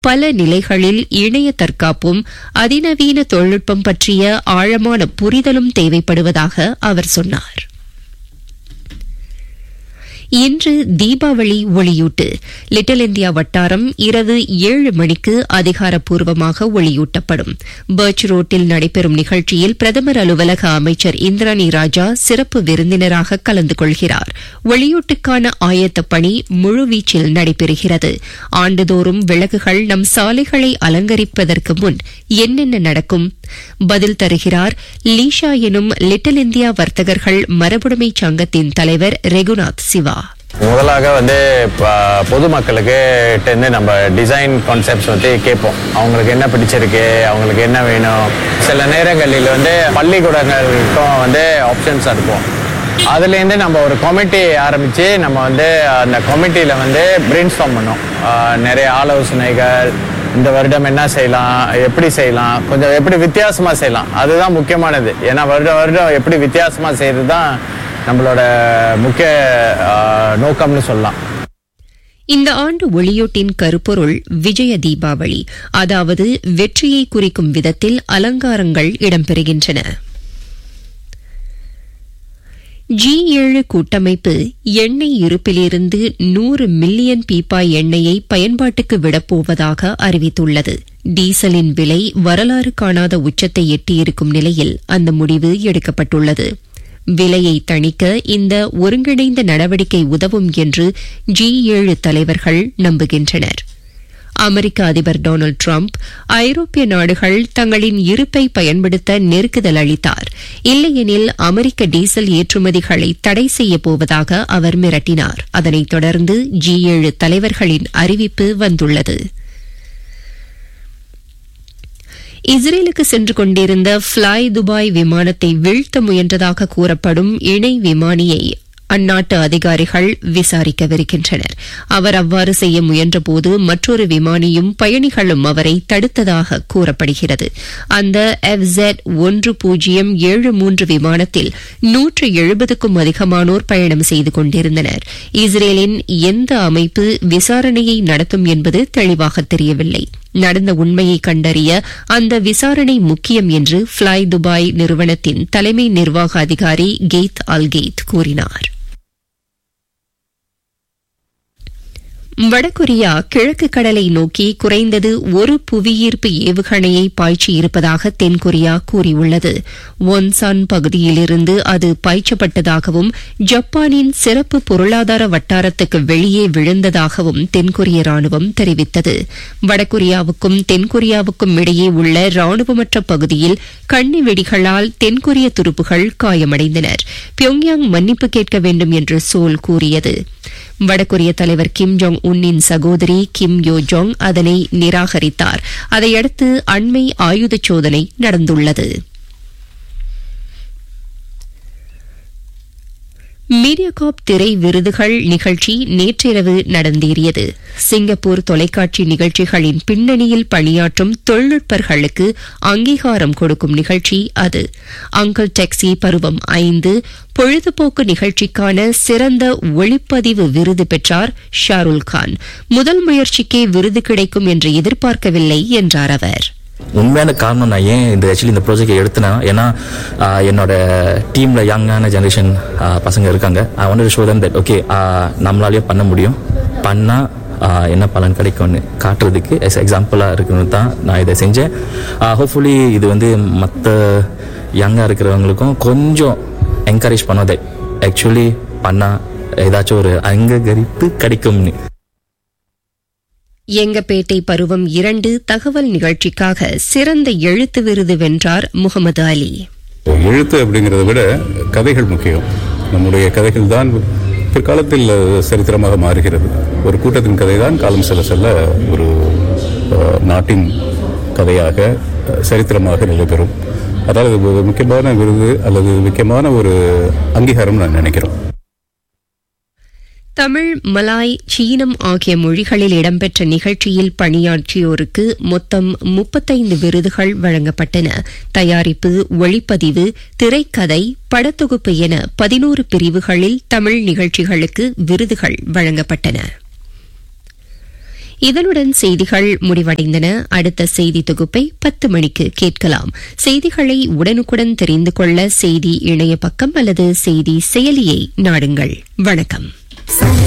பல நிலைகளில் இணைய தற்காப்பும் அதிநவீன தொழில்நுட்பம் பற்றிய ஆழமான புரிதலும் தேவைப்படுவதாக அவர் சொன்னார் இன்று தீபாவளி ஒளியூட்டு லிட்டில் இந்தியா வட்டாரம் இரவு ஏழு மணிக்கு அதிகாரப்பூர்வமாக ஒளியூட்டப்படும் பர்ச் ரோட்டில் நடைபெறும் நிகழ்ச்சியில் பிரதமர் அலுவலக அமைச்சர் இந்திராணி ராஜா சிறப்பு விருந்தினராக கலந்து கொள்கிறார் ஒளியூட்டுக்கான ஆயத்த பணி முழுவீச்சில் நடைபெறுகிறது ஆண்டுதோறும் விளக்குகள் நம் சாலைகளை அலங்கரிப்பதற்கு முன் என்னென்ன நடக்கும் பதில் தருகிறார் லீஷா எனும் லிட்டில் இந்தியா வர்த்தகர்கள் மரபுடைமை சங்கத்தின் தலைவர் ரெகுநாத் சிவா முதலாக வந்து ப- பொதுமக்களுக்கு இருந்து நம்ம டிசைன் கான்செப்ட்ஸ் வந்து கேட்போம் அவங்களுக்கு என்ன பிடிச்சிருக்கு அவங்களுக்கு என்ன வேணும் சில நேரங்களில் வந்து பள்ளிக்கூடங்களுக்கும் வந்து ஆப்ஷன்ஸ் அனுப்புவோம் அதுலேருந்து நம்ம ஒரு கமிட்டி ஆரம்பித்து நம்ம வந்து அந்த கமிட்டியில் வந்து பிரெயின் ஸ்டார்ம் பண்ணோம் ஆஹ் நிறைய ஆலோசனைகள் இந்த வருடம் என்ன செய்யலாம் எப்படி செய்யலாம் கொஞ்சம் எப்படி வித்தியாசமாக செய்யலாம் அதுதான் முக்கியமானது ஏன்னா வருடம் வருடம் எப்படி வித்தியாசமாக செய்கிறது தான் நம்மளோட முக்கிய ஆஹ், நோக்கம்னு சொல்லலாம் இந்த ஆண்டு ஒளியூட்டின் கருப்பொருள் விஜய தீபாவளி அதாவது வெற்றியை குறிக்கும் விதத்தில் அலங்காரங்கள் இடம்பெறுகின்றன ஜி ஏழு கூட்டமைப்பு எண்ணெய் இருப்பிலிருந்து நூறு மில்லியன் பீப்பாய் எண்ணெயை பயன்பாட்டுக்கு விடப்போவதாக அறிவித்துள்ளது டீசலின் விலை வரலாறு காணாத உச்சத்தை எட்டியிருக்கும் நிலையில் அந்த முடிவு எடுக்கப்பட்டுள்ளது விலையை தணிக்க இந்த ஒருங்கிணைந்த நடவடிக்கை உதவும் என்று ஜி ஏழு தலைவர்கள் நம்புகின்றனர் அமெரிக்க அதிபர் டொனால்டு டிரம்ப் ஐரோப்பிய நாடுகள் தங்களின் இருப்பை பயன்படுத்த நெருக்குதல் அளித்தார் இல்லையெனில் அமெரிக்க டீசல் ஏற்றுமதிகளை தடை செய்யப் போவதாக அவர் மிரட்டினார் அதனைத் தொடர்ந்து ஜி ஏழு தலைவர்களின் அறிவிப்பு வந்துள்ளது இஸ்ரேலுக்கு சென்று கொண்டிருந்த ஃபிளாய் துபாய் விமானத்தை வீழ்த்த முயன்றதாக கூறப்படும் இணை விமானியை அந்நாட்டு அதிகாரிகள் விசாரிக்கவிருக்கின்றனர் அவர் அவ்வாறு செய்ய முயன்றபோது மற்றொரு விமானியும் பயணிகளும் அவரை தடுத்ததாக கூறப்படுகிறது அந்த எஃப் ஒன்று பூஜ்ஜியம் ஏழு மூன்று விமானத்தில் நூற்று எழுபதுக்கும் அதிகமானோர் பயணம் செய்து கொண்டிருந்தனர் இஸ்ரேலின் எந்த அமைப்பு விசாரணையை நடத்தும் என்பது தெளிவாக தெரியவில்லை நடந்த உண்மையை கண்டறிய அந்த விசாரணை முக்கியம் என்று ஃபிளை துபாய் நிறுவனத்தின் தலைமை நிர்வாக அதிகாரி கெய்த் அல்கெய்த் கூறினார் வடகொரியா கிழக்கு கடலை நோக்கி குறைந்தது ஒரு புவியீர்ப்பு ஏவுகணையை பாய்ச்சியிருப்பதாக தென்கொரியா கூறியுள்ளது ஒன்சான் பகுதியிலிருந்து அது பாய்ச்சப்பட்டதாகவும் ஜப்பானின் சிறப்பு பொருளாதார வட்டாரத்துக்கு வெளியே விழுந்ததாகவும் தென்கொரிய ராணுவம் தெரிவித்தது வடகொரியாவுக்கும் தென்கொரியாவுக்கும் இடையே உள்ள ராணுவமற்ற பகுதியில் கண்ணி வெடிகளால் தென்கொரிய துருப்புகள் காயமடைந்தனர் பியோங்யாங் மன்னிப்பு கேட்க வேண்டும் என்று சோல் கூறியது வடகொரிய தலைவர் கிம் ஜோங் உன்னின் சகோதரி கிம் யோ ஜோங் அதனை நிராகரித்தார் அதையடுத்து அண்மை ஆயுத சோதனை நடந்துள்ளது மீடியாகாப் திரை விருதுகள் நிகழ்ச்சி நேற்றிரவு நடந்தேறியது சிங்கப்பூர் தொலைக்காட்சி நிகழ்ச்சிகளின் பின்னணியில் பணியாற்றும் தொழில்நுட்பர்களுக்கு அங்கீகாரம் கொடுக்கும் நிகழ்ச்சி அது அங்கிள் டாக்ஸி பருவம் ஐந்து பொழுதுபோக்கு நிகழ்ச்சிக்கான சிறந்த ஒளிப்பதிவு விருது பெற்றார் ஷாருல் கான் முதல் முயற்சிக்கே விருது கிடைக்கும் என்று எதிர்பார்க்கவில்லை என்றார் அவர் உண்மையான காரணம் நான் ஏன் இந்த ஆக்சுவலி இந்த ப்ராஜெக்ட் எடுத்தேன்னா ஏன்னா ஆஹ், என்னோட டீம்ல யங்கான ஜெனரேஷன் பசங்க இருக்காங்க I want show them that okay நம்மளாலேயும் பண்ண முடியும் பண்ணா ஆஹ், என்ன பலன் கிடைக்கும்னு காட்டுறதுக்கு எஸ் எக்ஸாம்பிளாக இருக்கணும் தான் நான் இதை செஞ்சேன் ஹோப்ஃபுல்லி இது வந்து மற்ற யங்காக இருக்கிறவங்களுக்கும் கொஞ்சம் என்கரேஜ் பண்ணோம் தட் ஆக்சுவலி பண்ணா ஏதாச்சும் ஒரு அங்கீகரிப்பு கிடைக்கும்னு எங்கப்பேட்டை பருவம் இரண்டு தகவல் நிகழ்ச்சிக்காக சிறந்த எழுத்து விருது வென்றார் முகமது அலி எழுத்து அப்படிங்கிறத விட கதைகள் முக்கியம் நம்முடைய கதைகள் தான் பிற்காலத்தில் சரித்திரமாக மாறுகிறது ஒரு கூட்டத்தின் கதை தான் காலம் செல்ல செல்ல ஒரு அஹ், நாட்டின் கதையாக அஹ், சரித்திரமாக நிலை பெறும் அதாவது இது ஒரு முக்கியமான விருது அல்லது முக்கியமான ஒரு அங்கீகாரம் நான் நினைக்கிறேன் தமிழ் மலாய் சீனம் ஆகிய மொழிகளில் இடம்பெற்ற நிகழ்ச்சியில் பணியாற்றியோருக்கு மொத்தம் முப்பத்தைந்து விருதுகள் வழங்கப்பட்டன தயாரிப்பு ஒளிப்பதிவு திரைக்கதை படத்தொகுப்பு என பதினோரு பிரிவுகளில் தமிழ் நிகழ்ச்சிகளுக்கு விருதுகள் வழங்கப்பட்டன இதனுடன் செய்திகள் முடிவடைந்தன அடுத்த செய்தி தொகுப்பை பத்து மணிக்கு கேட்கலாம் செய்திகளை உடனுக்குடன் தெரிந்து கொள்ள செய்தி இணைய பக்கம் அல்லது செய்தி செயலியை நாடுங்கள் வணக்கம்